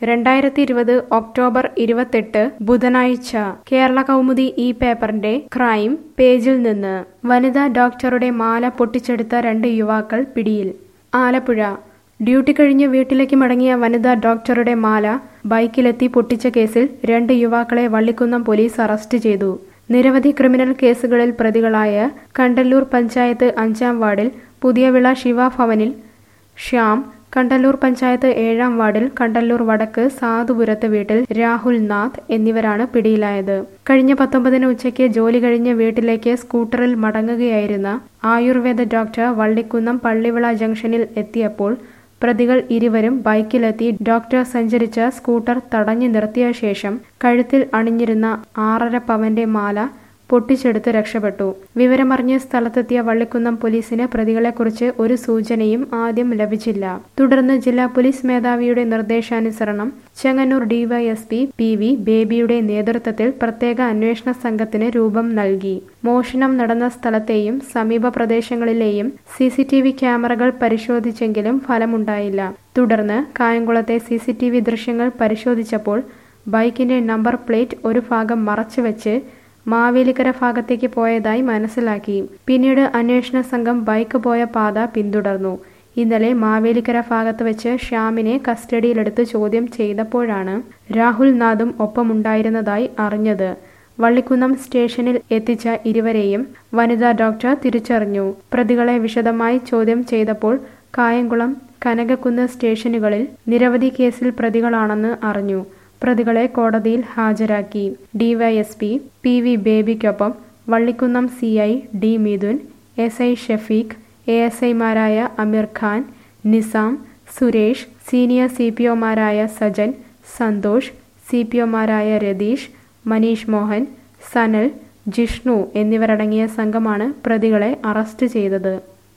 രണ്ടായിരത്തി ഇരുപത് ഒക്ടോബർ ഇരുപത്തെട്ട് ബുധനാഴ്ച കേരള കൗമുദി ഈ പേപ്പറിന്റെ ക്രൈം പേജിൽ നിന്ന് വനിതാ ഡോക്ടറുടെ മാല പൊട്ടിച്ചെടുത്ത രണ്ട് യുവാക്കൾ പിടിയിൽ ആലപ്പുഴ ഡ്യൂട്ടി കഴിഞ്ഞ് വീട്ടിലേക്ക് മടങ്ങിയ വനിതാ ഡോക്ടറുടെ മാല ബൈക്കിലെത്തി പൊട്ടിച്ച കേസിൽ രണ്ട് യുവാക്കളെ വള്ളിക്കുന്നം പോലീസ് അറസ്റ്റ് ചെയ്തു നിരവധി ക്രിമിനൽ കേസുകളിൽ പ്രതികളായ കണ്ടല്ലൂർ പഞ്ചായത്ത് അഞ്ചാം വാർഡിൽ പുതിയവിള ശിവ ഭവനിൽ ശ്യാം കണ്ടല്ലൂർ പഞ്ചായത്ത് ഏഴാം വാർഡിൽ കണ്ടല്ലൂർ വടക്ക് സാധുപുരത്ത് വീട്ടിൽ രാഹുൽ നാഥ് എന്നിവരാണ് പിടിയിലായത് കഴിഞ്ഞ പത്തൊമ്പതിന് ഉച്ചയ്ക്ക് ജോലി കഴിഞ്ഞ് വീട്ടിലേക്ക് സ്കൂട്ടറിൽ മടങ്ങുകയായിരുന്ന ആയുർവേദ ഡോക്ടർ വള്ളിക്കുന്നം പള്ളിവിള ജംഗ്ഷനിൽ എത്തിയപ്പോൾ പ്രതികൾ ഇരുവരും ബൈക്കിലെത്തി ഡോക്ടർ സഞ്ചരിച്ച സ്കൂട്ടർ തടഞ്ഞു നിർത്തിയ ശേഷം കഴുത്തിൽ അണിഞ്ഞിരുന്ന ആറര പവന്റെ മാല പൊട്ടിച്ചെടുത്ത് രക്ഷപ്പെട്ടു വിവരമറിഞ്ഞ് സ്ഥലത്തെത്തിയ വള്ളിക്കുന്നം പോലീസിന് പ്രതികളെക്കുറിച്ച് ഒരു സൂചനയും ആദ്യം ലഭിച്ചില്ല തുടർന്ന് ജില്ലാ പോലീസ് മേധാവിയുടെ നിർദ്ദേശാനുസരണം ചെങ്ങന്നൂർ ഡിവൈഎസ്പി പി വി ബേബിയുടെ നേതൃത്വത്തിൽ പ്രത്യേക അന്വേഷണ സംഘത്തിന് രൂപം നൽകി മോഷണം നടന്ന സ്ഥലത്തെയും സമീപ പ്രദേശങ്ങളിലെയും സി സി ടി വി ക്യാമറകൾ പരിശോധിച്ചെങ്കിലും ഫലമുണ്ടായില്ല തുടർന്ന് കായംകുളത്തെ സി സി ടി വി ദൃശ്യങ്ങൾ പരിശോധിച്ചപ്പോൾ ബൈക്കിന്റെ നമ്പർ പ്ലേറ്റ് ഒരു ഭാഗം മറച്ചുവെച്ച് മാവേലിക്കര ഭാഗത്തേക്ക് പോയതായി മനസ്സിലാക്കി പിന്നീട് അന്വേഷണ സംഘം ബൈക്ക് പോയ പാത പിന്തുടർന്നു ഇന്നലെ മാവേലിക്കര ഭാഗത്ത് വെച്ച് ശ്യാമിനെ കസ്റ്റഡിയിലെടുത്ത് ചോദ്യം ചെയ്തപ്പോഴാണ് രാഹുൽ നാഥും ഒപ്പമുണ്ടായിരുന്നതായി അറിഞ്ഞത് വള്ളിക്കുന്നം സ്റ്റേഷനിൽ എത്തിച്ച ഇരുവരെയും വനിതാ ഡോക്ടർ തിരിച്ചറിഞ്ഞു പ്രതികളെ വിശദമായി ചോദ്യം ചെയ്തപ്പോൾ കായംകുളം കനകക്കുന്ന് സ്റ്റേഷനുകളിൽ നിരവധി കേസിൽ പ്രതികളാണെന്ന് അറിഞ്ഞു പ്രതികളെ കോടതിയിൽ ഹാജരാക്കി ഡിവൈഎസ്പി പി വി ബേബിക്കൊപ്പം Vallikunnam C I D Mithun S I Shafeeq A S ഐമാരായ Ameer Khan Nizam Suresh senior C P ഒമാരായ സജൻ സന്തോഷ് സി പി ഒമാരായ രതീഷ് മനീഷ് മോഹൻ സനൽ ജിഷ്ണു എന്നിവരടങ്ങിയ സംഘമാണ് പ്രതികളെ അറസ്റ്റ് ചെയ്തത്